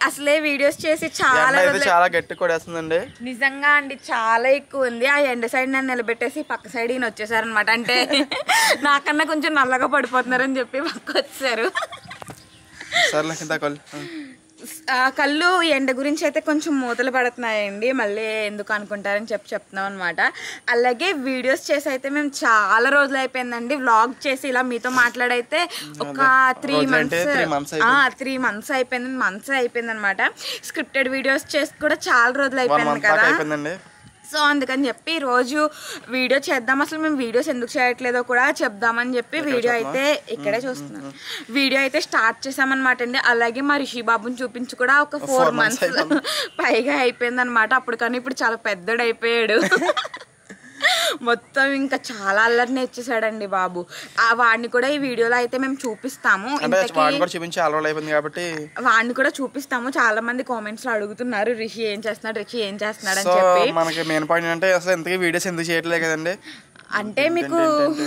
అసలే వీడియోస్ చేసి ఎండ చాలా అయితే రోజులు చాలా గట్టి కొడేస్తుందండి నిజంగా అండి చాలా ఎక్కువ ఉంది ఆ ఎండ సైడ్ నన్ను నిలబెట్టేసి పక్క సైడ్ ఈయన వచ్చేసారనమాట అంటే నాకన్నా కొంచెం నల్లగా పడిపోతున్నారని చెప్పి పక్క వచ్చారు సర్లే ఇంత కొల్ ఆ కళ్ళు ఎండ గురించి అయితే కొంచెం మూతలు పడుతున్నాయండి మళ్ళీ ఎందుకు అనుకుంటారని చెప్పి చెప్తున్నాం అనమాట అలాగే వీడియోస్ చేసి అయితే మేము చాలా రోజులు అయిపోయిందండి వ్లాగ్ చేసి ఇలా మీతో మాట్లాడైతే ఒక త్రీ రోజులంటే మంత్స్ three months అయిపోయింది. త్రీ మంత్స్ అయిపోయింది మంత్స్ అయిపోయింది అనమాట స్క్రిప్టెడ్ వీడియోస్ చేసి కూడా చాలా రోజులు వన్ అయిపోయింది మంత్ దాకా కదా అయిపోయిందండి సో అందుకని చెప్పి రోజు వీడియో చేద్దాం అసలు మేము వీడియోస్ ఎందుకు చేయట్లేదో కూడా చెప్దామని చెప్పి వీడియో అయితే ఇక్కడే చూస్తున్నాం వీడియో అయితే స్టార్ట్ చేసామన్నమాట అండి అలాగే మా రిషి బాబుని చూపించి కూడా ఒక ఫోర్ months మంత్స్ పైగా అయిపోయింది అనమాట అప్పుడు కానీ ఇప్పుడు చాలా పెద్దడు అయిపోయాడు మొత్తం ఇంకా చాలా అల్లరి నేర్చేసాడండి బాబు ఆ వాడిని కూడా ఈ వీడియోలో అయితే మేము చూపిస్తాము అంటే ఇంతకీ వాడిని కూడా చూపించి చాలా రోజులు అయిపోయింది కాబట్టి వాడిని కూడా చూపిస్తాము చాలా మంది కామెంట్స్ లో అడుగుతున్నారు రిషి ఏం చేస్తున్నాడు రిషి ఏం చేస్తున్నాడు సో అని చెప్పి మనకి మెయిన్ పాయింట్ అంటే అసలు ఇంతకీ వీడియోస్ ఎందుకు చేయట్లేదు కదండి అంటే మీకు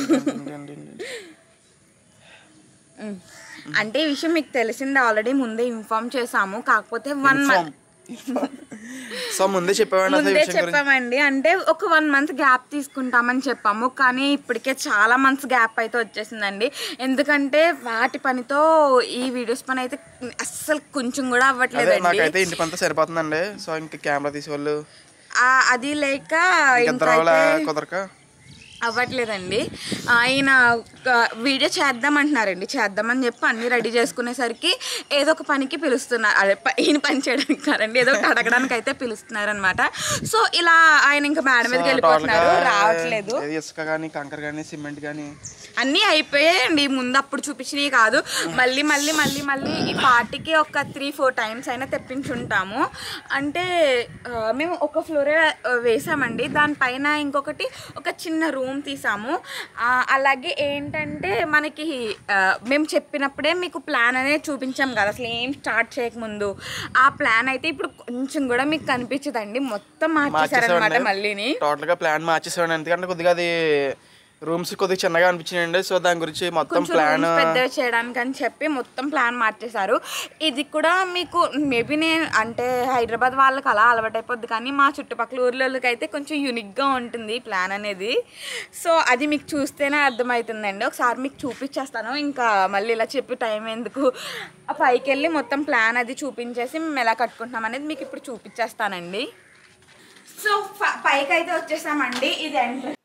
ఉమ్. అంటే ఈ విషయం మీకు తెలిసింది ఆల్రెడీ ముందే ఇన్ఫార్మ్ చేసాము కాకపోతే వన్ మంత్ సో ముందే చెప్పేవాడిని అసలు ఈ ముందే విషయం గురించి చెప్పామండి అంటే ఒక వన్ మంత్ గ్యాప్ తీసుకుంటామని చెప్పాము కానీ ఇప్పటికే చాలా మంత్స్ గ్యాప్ అయితే వచ్చేసిందండి ఎందుకంటే వాటి పనితో ఈ వీడియోస్ పని అయితే అస్సలు కొంచెం కూడా అదే అవ్వట్లేదండి నాకైతే ఇంటి పంత సరిపోతుందండి సో ఇంకా కెమెరా తీసేవాళ్ళు ఆ, అది లేక ఇంకెంత రావాలా ఇంకైతే కుదరక అవ్వట్లేదండి ఆయన ఆ, వీడియో చేద్దామంటున్నారండి చేద్దామని చెప్పి అన్ని రెడీ చేసుకునేసరికి ఏదో ఒక పనికి పిలుస్తున్నారు అదే ప- ఈయన పని చేయడానికి కాదండి ఏదో ఒకటి అడగడానికి అయితే పిలుస్తున్నారు అనమాట సో ఇలా ఆయన ఇంకా మేడ మీదకి వెళ్ళిపోతున్నారు రావట్లేదు ఏది ఇసుక కానీ కంకర కానీ సిమెంట్ కానీ అన్నీ అయిపోయాయండి ముందు అప్పుడు చూపించినవి కాదు మళ్ళీ మళ్ళీ మళ్ళీ మళ్ళీ ఈ పార్టీకి ఒక త్రీ ఫోర్ టైమ్స్ అయినా తెప్పించుంటాము అంటే ఆ, మేము ఒక ఫ్లోరే వేసామండి దానిపైన ఇంకొకటి ఒక చిన్న రూమ్ తీసాము ఆ, అలాగే ఏంటంటే మనకి ఆ, మేము చెప్పినప్పుడే మీకు ప్లాన్ అనేది చూపించాం కదా అసలు ఏం స్టార్ట్ చేయకముందు ఆ ప్లాన్ అయితే ఇప్పుడు కొంచెం కూడా మీకు కనిపించదండి మొత్తం మార్చేశారనమాట మళ్ళీని టోటల్ గా ప్లాన్ మార్చేసాడు ఎందుకంటే కొద్దిగా అది రూమ్స్ కొద్దిగా చిన్నగా అనిపించినాయండి సో దాని గురించి మొత్తం కొంచెం ప్లాన్ rooms పెద్దవి చేయడానికి అని చెప్పి మొత్తం ప్లాన్ మార్చేశారు ఇది కూడా మీకు మేబీ నేను అంటే హైదరాబాద్ వాళ్ళకి అలా అలవాటైపోద్ది కానీ మా చుట్టుపక్కల ఊర్లోకి అయితే కొంచెం యూనిక్గా ఉంటుంది ప్లాన్ అనేది సో అది మీకు చూస్తేనే అర్థమవుతుందండి ఒకసారి మీకు చూపించేస్తాను ఇంకా మళ్ళీ ఇలా చెప్పి టైం ఎందుకు ఆ పైకి వెళ్ళి మొత్తం ప్లాన్ అది చూపించేసి మేము ఎలా కట్టుకుంటున్నాం అనేది మీకు ఇప్పుడు చూపించేస్తానండి సో ప- పైకి అయితే వచ్చేసామండి ఇది ఎంట్రన్స్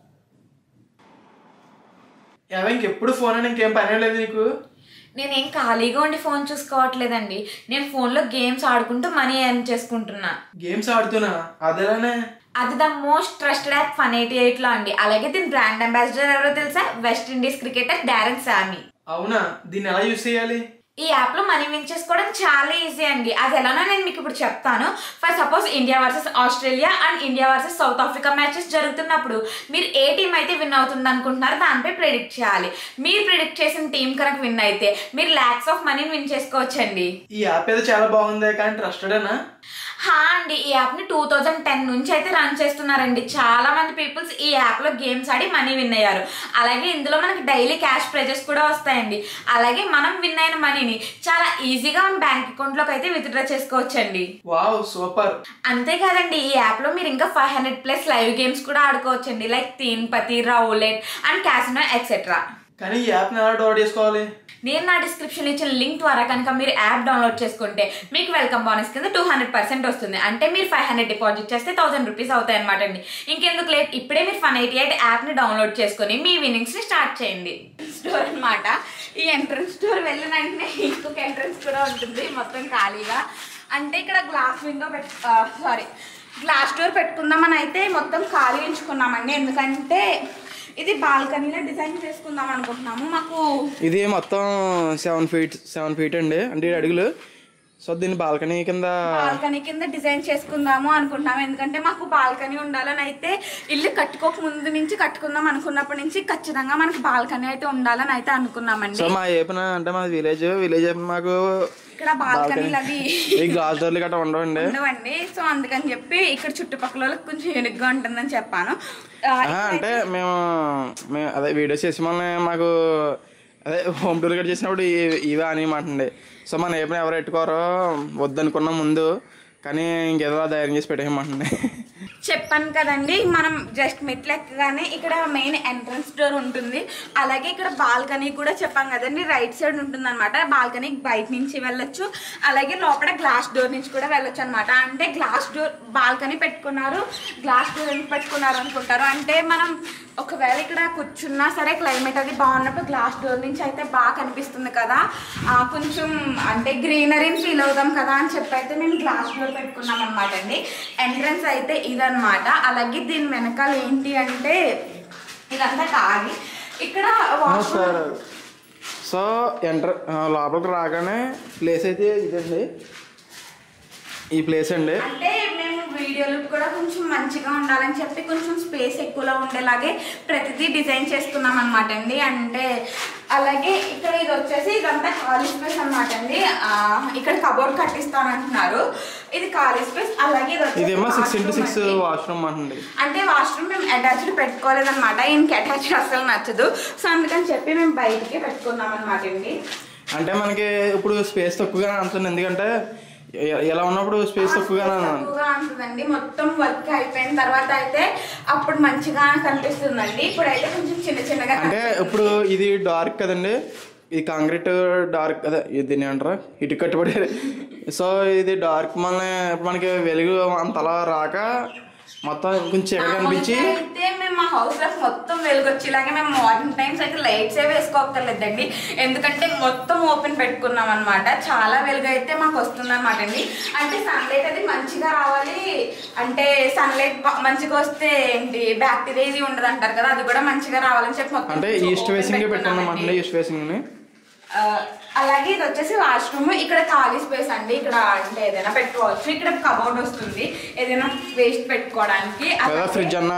ఇంకెప్పుడు ఫోన్ అని ఇంకేం పని లేదు నీకు నేనేం ఖాళీగా ఉండి ఫోన్ చూసుకోవట్లేదండి నేను ఫోన్లో గేమ్స్ ఆడుకుంటూ మనీ ఎర్న్ చేసుకుంటున్నా గేమ్స్ ఆడుతున్నా అదేలానే అది the most trusted app fun eighty ఎయిట్లో అండి అలాగే దీని బ్రాండ్ అంబాసిడర్ ఎవరో తెలుసా వెస్ట్ ఇండీస్ క్రికెటర్ డారెన్ సామీ అవునా దీన్ని ఎలా యూస్ చేయాలి ఈ యాప్లో మనీ విన్ చేసుకోవడం చాలా ఈజీ అండి అది ఎలానో నేను మీకు ఇప్పుడు చెప్తాను for suppose India versus Australia and India versus South Africa matches జరుగుతున్నప్పుడు మీరు ఏ టీం అయితే విన్ అవుతుంది అనుకుంటున్నారో దానిపై ప్రిడిక్ట్ చేయాలి మీరు ప్రిడిక్ట్ చేసిన టీం కనుక విన్ అయితే మీరు ల్యాక్స్ ఆఫ్ మనీని విన్ చేసుకోవచ్చండి ఈ యాప్ ఏదో చాలా బాగుంది కానీ ట్రస్టెడేనా హా అండి ఈ యాప్ని టూ థౌజండ్ టెన్ నుంచి అయితే రన్ చేస్తున్నారండి చాలా మంది పీపుల్స్ ఈ యాప్లో గేమ్స్ ఆడి మనీ విన్ అయ్యారు అలాగే ఇందులో మనకి డైలీ క్యాష్ ప్రైజెస్ కూడా వస్తాయండి అలాగే మనం విన్ అయిన మనీని చాలా ఈజీగా మన బ్యాంక్ అకౌంట్లోకి అయితే విత్డ్రా చేసుకోవచ్చండి వావ్ సూపర్ అంతేకాదండి ఈ యాప్లో మీరు ఇంకా five hundred plus live games కూడా ఆడుకోవచ్చండి like Teen Patti roulette and casino etcetera కానీ ఈ యాప్ని ఎలా డౌన్లోడ్ చేసుకోవాలి నేను నా డిస్క్రిప్షన్ ఇచ్చిన లింక్ ద్వారా కనుక మీరు యాప్ డౌన్లోడ్ చేసుకుంటే మీకు వెల్కమ్ బోనస్ కింద టూ హండ్రెడ్ పర్సెంట్ వస్తుంది అంటే మీరు ఫైవ్ హండ్రెడ్ డిపాజిట్ చేస్తే థౌసండ్ రూపీస్ అవుతాయి అనమాట అండి ఇంకెందుకు లేట్ ఇప్పుడే మీరు ఫన్ ఎయిటీ ఎయిట్ యాప్ని డౌన్లోడ్ చేసుకొని మీ విన్నింగ్స్ని స్టార్ట్ చేయండి స్టోర్ అన్నమాట ఈ ఎంట్రన్స్ స్టోర్ వెళ్ళిన వెంటనే ఇంకొక ఎంట్రన్స్ కూడా ఉంటుంది మొత్తం ఖాళీగా అంటే ఇక్కడ గ్లాస్ విండో పెట్టు సారీ గ్లాస్ డోర్ పెట్టుకుందామని అయితే మొత్తం ఖాళీ ఉంచుకున్నామండి ఎందుకంటే ఇది బాల్కనీలో డిజైన్ చేసుకుందాం అనుకుంటున్నాము మాకు ఇది మొత్తం సెవెన్ ఫీట్ సెవెన్ ఫీట్ అండి అంటే ఏడు అడుగులు సో దీన్ని బాల్కనీ కింద బాల్కనీ కింద డిజైన్ చేసుకుందాము అనుకుంటున్నాము ఎందుకంటే మాకు బాల్కనీ ఉండాలని అయితే ఇల్లు కట్టుకోక ముందు నుంచి కట్టుకుందాం అనుకున్నప్పటి నుంచి ఖచ్చితంగా మనకు బాల్కనీ అయితే ఉండాలని అయితే అనుకున్నామండి సో మా ఏపున అంటే మా విలేజ్ విలేజ్ మాకు ఇక్కడ బాల్కనీలు అవి ఈ గాజు డోర్లు గట్రా ఉండవండి ఉండవండి సో అందుకని చెప్పి ఇక్కడ చుట్టుపక్కల వాళ్ళకి కొంచెం యూనిక్గా ఉంటుందని చెప్పాను ఆ, ఆహా, అంటే మేము మేము అదే వీడియోస్ చేసి మన మాకు అదే హోమ్ టూర్ గట్ చేసినప్పుడు ఇ- ఇవే అని మాటండి సో మన ఏపీ ఎవరు పెట్టుకోరో వద్దనుకున్నాం ముందు కానీ ఇంకేదో ధైర్యం చేసి పెట్టేయమంటండి చెప్పాను కదండి మనం జస్ట్ మెట్లు ఎక్కగానే ఇక్కడ మెయిన్ ఎంట్రన్స్ డోర్ ఉంటుంది అలాగే ఇక్కడ బాల్కనీ కూడా చెప్పాం కదండి రైట్ సైడ్ ఉంటుంది అనమాట బాల్కనీ బయట నుంచి వెళ్ళొచ్చు అలాగే లోపల గ్లాస్ డోర్ నుంచి కూడా వెళ్ళొచ్చు అనమాట అంటే గ్లాస్ డోర్ బాల్కనీ పెట్టుకున్నారు గ్లాస్ డోర్ ఎందుకు పెట్టుకున్నారు అనుకుంటారు అంటే మనం ఒకవేళ ఇక్కడ కూర్చున్నా సరే క్లైమేట్ అది బాగున్నప్పుడు గ్లాస్ డోర్ నుంచి అయితే బాగా కనిపిస్తుంది కదా ఆ, కొంచెం అంటే గ్రీనరీని ఫీల్ అవుతాం కదా అని చెప్పి అయితే మేము గ్లాస్ డోర్ పెట్టుకున్నాం అనమాట అండి ఎంట్రన్స్ అయితే ఇదన్నమాట అలాగే దీని వెనకాల ఏంటి అంటే ఇదంతా ఖాళీ ఇక్కడ వాష్రూమ్ సార్ సో ఎంటర్ లోపలికి రాగానే ప్లేస్ అయితే ఇదండి ఈ ప్లేస్ అండి అంటే మేము వీడియోలు కూడా కొంచెం మంచిగా ఉండాలని చెప్పి కొంచెం స్పేస్ ఎక్కువలో ఉండేలాగే ప్రతిదీ డిజైన్ చేసుకున్నాం అనమాట అండి అంటే అలాగే ఇక్కడ ఇది వచ్చేసి ఇదంతా ఖాళీ స్పేస్ అనమాట అండి ఆ, ఇక్కడ కబోర్డ్ కట్టిస్తానంటున్నారు ఇది ఖాళీ స్పేస్ అలాగే ఇది వచ్చేసి ఇదేమో సిక్స్ ఇంటూ bathroom సిక్స్ అండి. వాష్రూమ్ అండి అంటే వాష్రూమ్ మేము అటాచ్డ్ పెట్టుకోలేదన్నమాట ఈయనకి అటాచ్డ్ అసలు నచ్చదు సో అందుకని చెప్పి మేము బయటికి పెట్టుకున్నాం అనమాట అండి అంటే మనకి ఇప్పుడు స్పేస్ తక్కువగానే అంటుంది ఎందుకంటే ఎ- ఎలా ఉన్నప్పుడు స్పేస్ తక్కువగానే ఉంది. తక్కువగా ఉంటుందండి మొత్తం వర్క్ అయిపోయిన తర్వాత అయితే అప్పుడు మంచిగా కనిపిస్తుందండి ఇప్పుడైతే కొంచెం చిన్న చిన్నగా అంటే ఇప్పుడు ఇది డార్క్ కదండి ఇది కాంక్రీట్ డార్క్ అదే ఇది దీన్ని అంటారా ఇటు కట్టుబడి సో ఇది డార్క్ మన ఇప్పుడు మనకి వెలుగు అంతలా రాక మొత్తం కొంచెం చీకటి కనిపించి మామూలుగా అయితే మేము మా హౌస్ లో మొత్తం వెలుగొచ్చేలాగే మేము మార్నింగ్ టైమ్స్ అయితే లైట్స్ ఏ వేసుకోక్కర్లేదండి ఎందుకంటే మొత్తం ఓపెన్ పెట్టుకున్నాం అనమాట చాలా వెలుగు అయితే మాకు వస్తుంది అనమాట అండి అంటే సన్లైట్ అది మంచిగా రావాలి అంటే సన్లైట్ మంచిగా వస్తే ఏంటి బ్యాక్టీరియా ఇది ఉండదు అంటారు కదా అది కూడా మంచిగా రావాలని చెప్పి మొత్తం అంటే కొంచెం ఈస్ట్ open ఫేసింగ్ పెట్టుకున్నాం పెట్టుకున్నామండి. అంటే ఈస్ట్ ఫేసింగ్ ని ఆ, అలాగే ఇది వచ్చేసి వాష్రూమ్ ఇక్కడ ఖాళీ స్పేస్ అండి ఇక్కడ అంటే ఏదైనా పెట్టుకోవచ్చు ఇక్కడ కబోర్డ్ వస్తుంది ఏదైనా వేస్ట్ పెట్టుకోవడానికి లేదా అలాగే- ఫ్రిడ్జ్ అన్న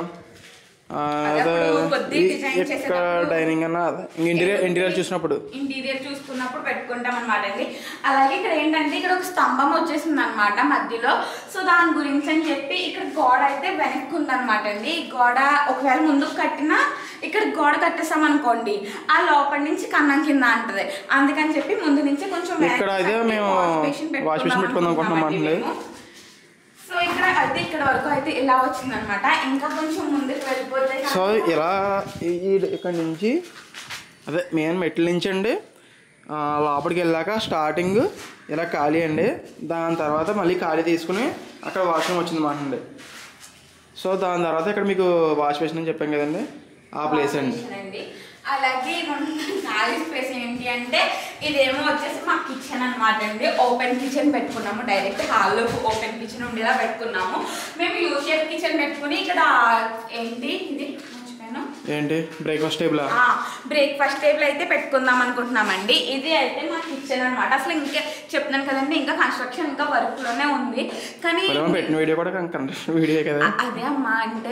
ఆ, అదే అదే అప్పుడు కొద్దిగా ఈ- design ఇక్కడ చేసేటప్పుడు- డైనింగ్ అన్న అదే ఇంటీరియర్ ఇంటీరియర్ చూసినప్పుడు ఇంటీరియర్ చూసుకున్నప్పుడు పెట్టుకుంటాం అనమాట అండి అలాగే ఇక్కడ ఏంటంటే ఇక్కడ ఒక స్తంభం వచ్చేసింది అనమాట మధ్యలో సో దాని గురించి అని చెప్పి ఇక్కడ గోడ అయితే వెనక్కి ఉందన్నమాట అండి ఈ గోడ ఒకవేళ ముందుకు కట్టినా ఇక్కడ గోడ కట్టేసాం అనుకోండి ఆ లోపల నుంచి కన్నం కింద అంటది అందుకని చెప్పి ముందు నుంచి కొంచెం వెనక్కి ఇక్కడ అయితే కట్టి మేము wash basin wash basin పెట్టుకుందాం అనుకుంటున్నాం అనుకుంటున్నామండి అండి. మేము. సో ఇక్కడ అయితే ఇక్కడ వరకు అయితే ఇలా వచ్చిందనమాట ఇంకా కొంచెం ముందుకు వెళ్ళిపోతే కనుక- సో ఇలా ఈ- ఈ ఇక్కడ నుంచి అదే మెయిన్ మెట్ల నుంచి అండి ఆ, లోపలికి వెళ్ళాక స్టార్టింగ్ ఇలా ఖాళీ అండి దాని తర్వాత మళ్ళీ ఖాళీ తీసుకుని అక్కడ వాష్రూమ్ వచ్చింది మాట అండి సో దాని తర్వాత ఇక్కడ మీకు వాష్ బేసిన్ అని చెప్పాం కదండి ఆ ప్లేస్ అండి అండి అలాగే మన ఖాళీ స్పేస్ ఏంటి అంటే ఇదేమో వచ్చేసి మా కిచెన్ అన్నమాట అండి ఓపెన్ కిచెన్ పెట్టుకున్నాము డైరెక్ట్ హాల్లో ఓపెన్ కిచెన్ ఉండేలా పెట్టుకున్నాము మేము యూ షేప్ కిచెన్ పెట్టుకుని ఇక్కడ ఏంటి ఇది మర్చిపోయాను ఏంటి బ్రేక్ఫాస్ట్ టేబుల్ బ్రేక్ఫాస్ట్ టేబుల్ అయితే పెట్టుకుందాం అనుకుంటున్నామండి ఇది అయితే మా కిచెన్ అన్నమాట అసలు ఇంకా చెప్తున్నాను కదండి ఇంకా కన్స్ట్రక్షన్ ఇంకా వర్క్ లోనే ఉంది కానీ మనం పెట్టిన వీడియో కూడా కంటెంట్ వీడియో కదా అ- అదే అమ్మా అంటే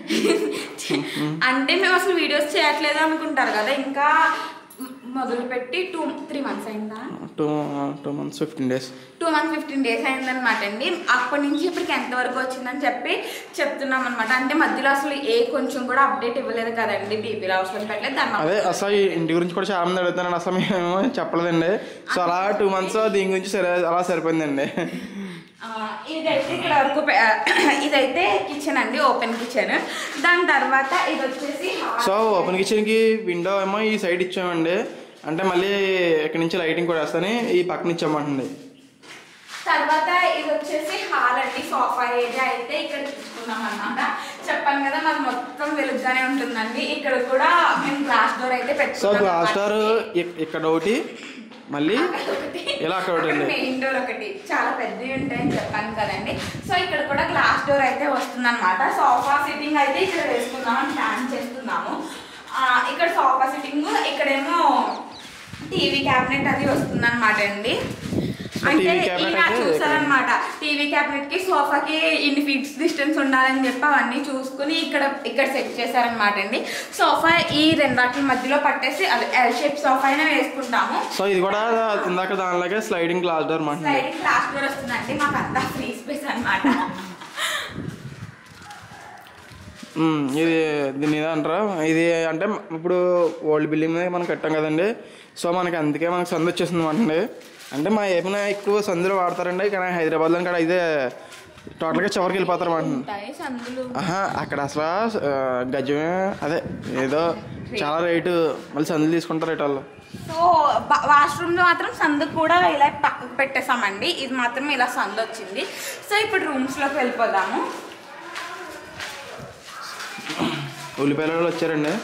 అంటే మేము అసలు వీడియోస్ చేయట్లేదు అనుకుంటారు కదా ఇంకా మొదలు పెట్టి టూ త్రీ మంత్స్ అయిందా two two months fifteen days two months fifteen days అయిందనమాట అండి అప్పటి నుంచి ఇప్పటికి ఎంతవరకు వచ్చిందని చెప్పి చెప్తున్నాం అనమాట అంటే మధ్యలో అసలు ఏ కొంచెం కూడా అప్డేట్ ఇవ్వలేదు కదండి డీపీలో అవసరం పెట్టలేదు దాని అదే అసలు ఈ ఇంటి గురించి కూడా చాలా మంది అడుగుతున్నాను అసలు మేము చెప్పలేదండి సో అలా టూ మంత్స్ దీని గురించి సరే అలా సరిపోయిందండి ఆ, ఇదైతే ఇక్కడ వరకు పె- ఇదైతే కిచెన్ అండి ఓపెన్ కిచెన్ దాని తర్వాత ఇది వచ్చేసి hall. సో ఓపెన్ కిచెన్కి విండో ఏమో ఈ సైడ్ ఇచ్చామండి అంటే మళ్ళీ ఇక్కడ నుంచి లైటింగ్ కూడా వేస్తాని ఈ పక్కన ఇచ్చామండి తర్వాత ఇది వచ్చేసి హాల్ అండి సోఫా ఏరియా అయితే ఇక్కడ తీసుకున్నాం అన్నమాట చెప్పాను కదా మాకు మొత్తం వెలుగ్గానే ఉంటుందండి ఇక్కడ కూడా మేము గ్లాస్ డోర్ అయితే సో పెట్టుకున్నాం గ్లాస్ డోర్ ఇక్కడ ఒకటి మళ్ళీ ఇలా అక్కడ ఒకటి అండి మెయిన్ డోర్ ఒకటి చాలా పెద్దవి ఉంటాయని చెప్పాను కదండి సో ఇక్కడ కూడా గ్లాస్ డోర్ అయితే వస్తుంది అనమాట సోఫా సిట్టింగ్ అయితే ఇక్కడ వేసుకుందామని ప్లాన్ చేస్తున్నాము ఆ, ఇక్కడ సోఫా సిట్టింగ్ ఇక్కడేమో టీవీ క్యాబినెట్ అది వస్తుంది అనమాట అండి సో అంటే TV cabinet ఇలా అయితే చూసారనమాట టీవీ క్యాబినెట్ కి సోఫాకి ఇన్ని ఫీట్స్ డిస్టెన్స్ ఉండాలని చెప్పి అవన్నీ చూసుకుని ఇక్కడ ఇక్కడ సెట్ చేశారనమాట అండి సోఫా ఈ రెండాట్ల మధ్యలో పట్టేసి అది ఎల్ షేప్ సోఫా అయినా వేసుకుంటాము సో ఇది కూడా ఇందాక దానిలాగే స్లైడింగ్ గ్లాస్ డోర్ మాట స్లైడింగ్ క్లాస్ డోర్ వస్తుందండి మాకు అంతా ఫ్రీ స్పేస్ అన్నమాట ఉమ్, ఇది దీని ఏదో అంటారా ఇది అంటే ఇప్పుడు ఓల్డ్ బిల్డింగ్ మీద మనం కట్టాం కదండి సో మనకి అందుకే మనకి సందు వచ్చేసింది అండి అంటే మా ఏమైనా ఎక్కువ సందులు వాడతారండి కానీ హైదరాబాద్లో కూడా అయితే టోటల్గా చివరికి వెళ్ళిపోతారు మాట ఉంటాయి సందులు ఆహా అక్కడ అసలు ఆ, గజమే అదే ఏదో చాలా రేటు మళ్ళీ సందులు తీసుకుంటారు రేటు వాళ్ళు సో వాష్రూమ్ లో మాత్రం సందు కూడా ఇలా పక్కకు పెట్టేసామండి ఇది మాత్రం ఇలా సందు వచ్చింది సో ఇప్పుడు రూమ్స్ లోకి వెళ్ళిపోదాము ఉల్లిపాయల వాళ్ళు వచ్చారండి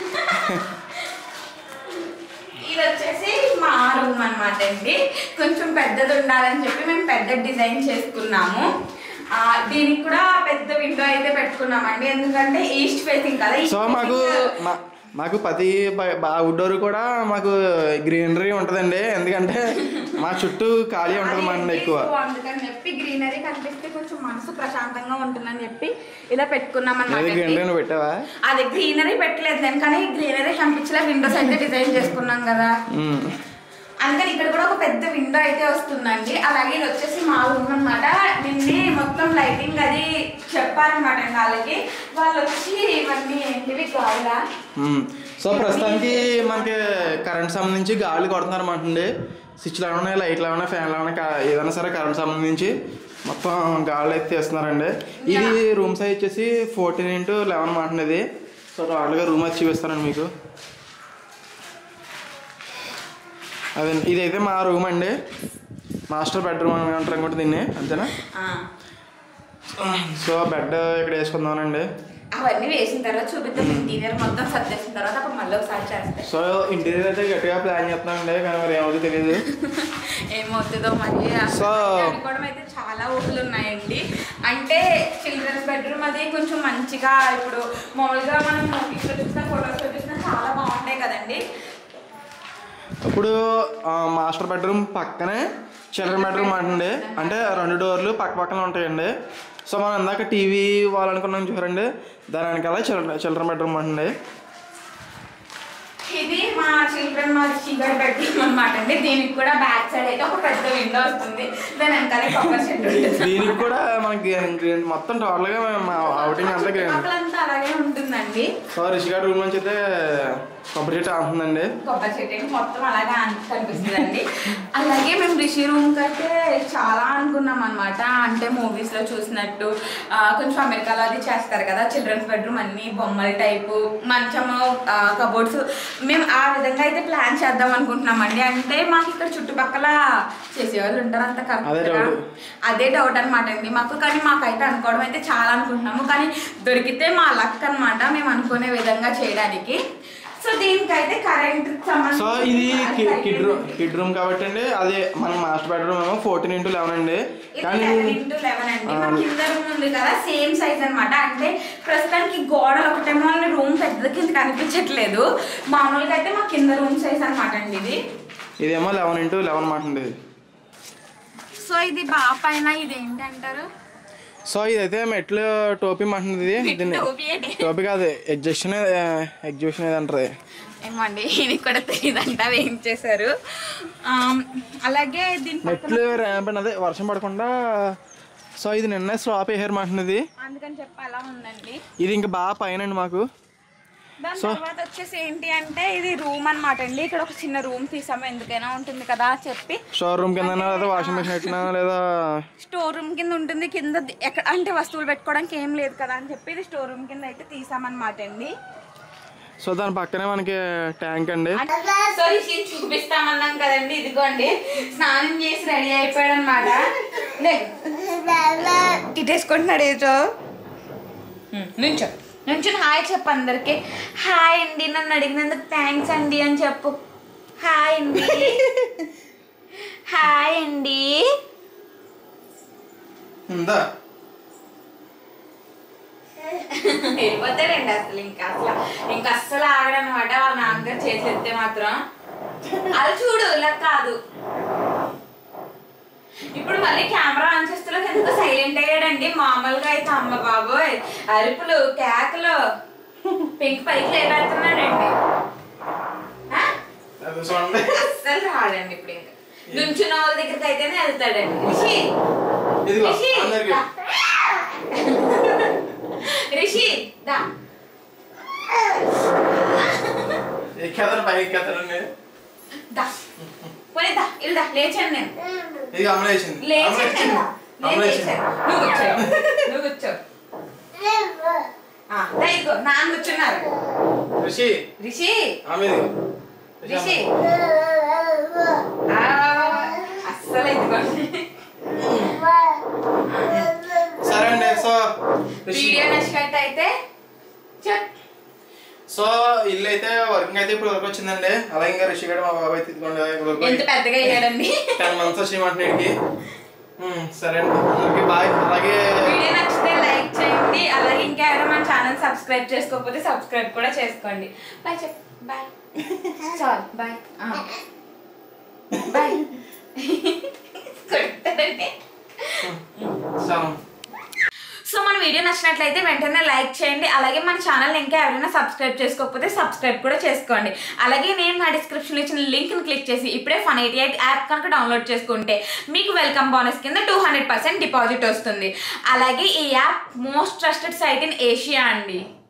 ఇది వచ్చేసి మా రూమ్ అనమాట అండి కొంచెం పెద్దది ఉండాలని చెప్పి మేము పెద్ద డిజైన్ చేసుకున్నాము ఆ, దీనికి కూడా పెద్ద విండో అయితే పెట్టుకున్నామండి ఎందుకంటే ఈస్ట్ ఫేసింగ్ కదా ఈస్ట్ సో మాకు facing- మా మాకు ప్రతి అవుట్డోర్ కూడా మాకు గ్రీనరీ ఉంటుందండి ఎందుకంటే మా చుట్టూ ఖాళీ ఉంటుంది మన ఎక్కువ సో అందుకని చెప్పి గ్రీనరీ కనిపిస్తే కొంచెం మనసు ప్రశాంతంగా ఉంటుందని చెప్పి ఇలా పెట్టుకున్నాం ఏది అనమాట గ్రీనరీ నువ్వు పెట్టావా అది గ్రీనరీ పెట్టలేదు నేను కానీ గ్రీనరీ కనిపించలే విండోస్ అయితే డిజైన్ చేసుకున్నాం కదా ఉమ్. అందుకని ఇక్కడ కూడా ఒక పెద్ద విండో అయితే వస్తుందండి అలాగే ఇది వచ్చేసి మా రూమ్ అనమాట నిన్నే మొత్తం లైటింగ్ అది చెప్పారనమాట వాళ్ళకి వాళ్ళు వచ్చి ఇవన్నీ ఏంటివి కావాలా ఉమ్. సో ప్రస్తుతానికి మనకి కరెంట్ సంబంధించి గాలి కొడుతున్నారు అన్నమాట అండి స్విచ్లు ఏమైనా లైట్లు ఏమైనా ఫ్యాన్లు ఏమైనా కా- ఏదైనా సరే కరెంట్ సంబంధించి మొత్తం గాలి అయితే తీస్తున్నారండి ఇది రూమ్ సైజ్ వచ్చేసి ఫోర్టీన్ ఇంటూ లెవెన్ మాట ఇది సో టోటల్గా రూమ్ అయితే చూపిస్తానండి మీకు అదే ఇదైతే మా రూమ్ అండి మాస్టర్ బెడ్రూమ్ అని అంటారు అనుకుంటే దీన్ని అంతేనా ఆ, సో బెడ్ ఇక్కడ వేసుకుందామనండి అవన్నీ వేసిన తర్వాత చూపిద్దాం ఇంటీరియర్ మొత్తం సర్దేసిన తర్వాత అప్పుడు మళ్ళీ ఒకసారి చేస్తే సో ఇంటీరియర్ అయితే గట్టిగా ప్లాన్ చేస్తున్నామండి కానీ మరి ఏమవుతుందో తెలియదు ఏమవుతుందో మరి అసలు So- అనుకోవడం అయితే చాలా ఊహలు ఉన్నాయండి అంటే చిల్డ్రన్స్ బెడ్రూమ్ అది కొంచెం మంచిగా ఇప్పుడు మామూలుగా మనం మూవీస్లో చూసిన ఫొటోస్లో చూసినా చాలా బాగుంటాయి కదండి ఇప్పుడు ఆ, మాస్టర్ బెడ్రూమ్ పక్కనే చిల్డ్రన్ బెడ్రూమ్ అంటండి అంటే రెండు డోర్లు పక్క పక్కన ఉంటాయండి సో మనం ఇందాక టీవీ వాల్ అనుకున్నాం చూడండి దాని వెనకాల చిల్డ్రన్ చిల్డ్రన్ బెడ్రూమ్ అంటండి ఇది మా చిల్డ్రన్ మా చిల్డ్రన్ బెడ్రూమ్ అనమాట అండి దీనికి కూడా బ్యాక్ సైడ్ అయితే ఒక పెద్ద విండో వస్తుంది దాని వెనకాల కొబ్బరి చెట్టు ఉంటుంది దీనికి కూడా మనకి గ్రీన్ మొత్తం టోటల్గా మా అవుటింగ్ అంతా గ్రీన్ పక్కలంతా అలాగే ఉంటుందండి సో రిషిగాడ్ రూమ్ నుంచి అయితే కొబ్బరి చెట్టు ఆడుతుందండి కొబ్బరి చెట్టు ఏంటి మొత్తం అలాగే అన్- కనిపిస్తుందండి అలాగే మేము రిషి రూమ్ కి అయితే చాలా అనుకున్నాం అనమాట అంటే మూవీస్ లో చూసినట్టు ఆ, కొంచెం అమెరికాలో అది చేస్తారు కదా చిల్డ్రన్స్ బెడ్రూమ్ అన్ని బొమ్మల టైపు మంచము కబోర్డ్స్ మేము ఆ విధంగా అయితే ప్లాన్ చేద్దాం అనుకుంటున్నామండి అంటే మాకు ఇక్కడ చుట్టుపక్కల చేసేవాళ్ళు ఉంటారు అంత అదే కరెక్ట్గా doubt. అదే డౌట్ అనమాట అండి మాకు కానీ మాకైతే అనుకోవడం అయితే చాలా అనుకుంటున్నాము కానీ దొరికితే మా లక్ అన్నమాట మేము అనుకునే విధంగా చేయడానికి సో దీనికైతే కరెంట్ సో ఇది కిడ్ రూమ్ కిడ్ రూమ్ కాబట్టి అండి అదే మన మాస్టర్ బెడ్రూమ్ ఏమో ఫోర్టీన్ ఇంటూ లెవెన్ అండి కానీ ఇంటూ లెవెన్ అండి ఆ, మా కింద రూమ్ ఉంది కదా సేమ్ సైజ్ అన్నమాట అంటే ప్రస్తుతానికి గోడలు ఒకటేమో రూమ్ పెద్దది కింద కనిపించట్లేదు మామూలుగా అయితే మా కింద రూమ్ సైజ్ అనమాట అండి ఇది ఇదేమో లెవెన్ ఇంటూ లెవెన్ మాట అండి ఇది. సో ఇది బాగా పైన ఇది ఏంటంటారు సో ఇదైతే మెట్లు టోపీ అంటుంది ఇది దీన్ని టోపీ ఏంటి? టోపీ కాదు ఎగ్జిబిషన్ ఎగ్జిబిషన్ ఏది అంటారు ఏమండి ఇది కూడా తెలియదంట ఏం చేశారు ఆమ్, అలాగే దీని పక్కన మెట్లు ర్యాంప్ అదే వర్షం పడకుండా సో ఇది నిన్న స్లాప్ వేసారు మాటది అందుకని చెప్పి అలా ఉందండి ఇది ఇంకా బాగా పైన అండి మాకు దాని తర్వాత వచ్చేసి ఏంటి అంటే ఇది రూమ్ అన్నమాట అండి ఇక్కడ ఒక చిన్న రూమ్ తీసాము ఎందుకైనా ఉంటుంది కదా అని చెప్పి షోర్ రూమ్ కింద లేదా వాషింగ్ మెషిన్ పెట్టినా లేదా స్టోర్ రూమ్ కింద ఉంటుంది కింద ది- ఎక్కడ అంటే వస్తువులు పెట్టుకోవడానికి ఏం లేదు కదా అని చెప్పి ఇది స్టోర్ రూమ్ కింద అయితే తీసామన్నమాట అండి సో దాని పక్కనే మనకి ట్యాంక్ అండి సో ఈ సీన్ చూపిస్తామన్నాం కదండి ఇదిగోండి స్నానం చేసి రెడీ అయిపోయాడు అనమాట తిట్టేసుకుంటున్నాడు ఏదో నుంచో నుంచో హాయ్ చెప్పు అందరికి హాయ్ అండి నన్ను అడిగినందుకు థ్యాంక్స్ అండి అని చెప్పు హాయ్ అండి హాయ్ అండి ఉందా వెళ్ళిపోతాడండి అసలు ఇంకా అసలు ఇంకా అస్సలు ఆగడనమాట వాళ్ళ నాన్నగారు చేసి ఎత్తే మాత్రం అది చూడు ఇలా కాదు ఇప్పుడు మళ్ళీ కెమెరా ఆన్ చేస్తున్నా ఎందుకు సైలెంట్ అయ్యాడండి మామూలుగా అయితే అమ్మ బాబోయ్ అరుపులు కేకలు పింక్ పైకి లేపెడుతున్నాడండి ఆ? చూడండి అస్సలు రాడండి ఇప్పుడు ఇంకా నుంచున్న వాళ్ళ దగ్గరికి అయితేనే వెళ్తాడండి రిషి ఇదిగో రిషి అందరికి దా. రిషి దా ఎక్కేస్తానండి దా పోనీ దా ఇల్లు దా లేచాను నేను ఇది అమ్మ లేచింది అమ్మ లేచాను లేచింది నేను అమ్మ నేను లేచింది లేచాను నువ్వు కూర్చో నువ్వు కూర్చో ఆ, దా ఇదిగో నాన్న కూర్చున్నారు ఋషి రిషి ఆమె ఇది రిషి ఆ, అస్సలు ఇదిగో సరే అండి సో ఋషి వీడియో నచ్చినట్టయితే చెప్ సో ఇల్లు అయితే వర్కింగ్ అయితే ఇప్పుడు వరకు వచ్చిందండి అలాగే ఇంకా రిషి గడ మా బాబాయ్ అయితే ఇదిగోండి ఇప్పుడు వరకు ఎంత పెద్దగా అయ్యాడండి టెన్ మంత్స్ వచ్చేయమంటున్నాడు వీడికి ఉమ్, సరే అండి అందరికీ బాయ్ అలాగే వీడియో నచ్చితే లైక్ చేయండి అలాగే ఇంకా ఎవరైనా మన ఛానల్ సబ్స్క్రైబ్ చేసుకోకపోతే సబ్స్క్రైబ్ కూడా చేసుకోండి బాయ్ చెప్ బాయ్ చాలు బాయ్ బాయ్ కొట్టాడండి చాలా సో మన వీడియో నచ్చినట్లయితే వెంటనే లైక్ చేయండి అలాగే మన ఛానల్ ఇంకా ఎవరైనా సబ్స్క్రైబ్ చేసుకోకపోతే సబ్స్క్రైబ్ కూడా చేసుకోండి అలాగే నేను నా డిస్క్రిప్షన్లో ఇచ్చిన లింక్ని క్లిక్ చేసి ఇప్పుడే ఫన్ ఎయిటీ ఎయిట్ యాప్ కనుక డౌన్లోడ్ చేసుకుంటే మీకు వెల్కమ్ బోనస్ కింద టూ హండ్రెడ్ పర్సెంట్ డిపాజిట్ వస్తుంది అలాగే ఈ app most trusted site in Asia అండి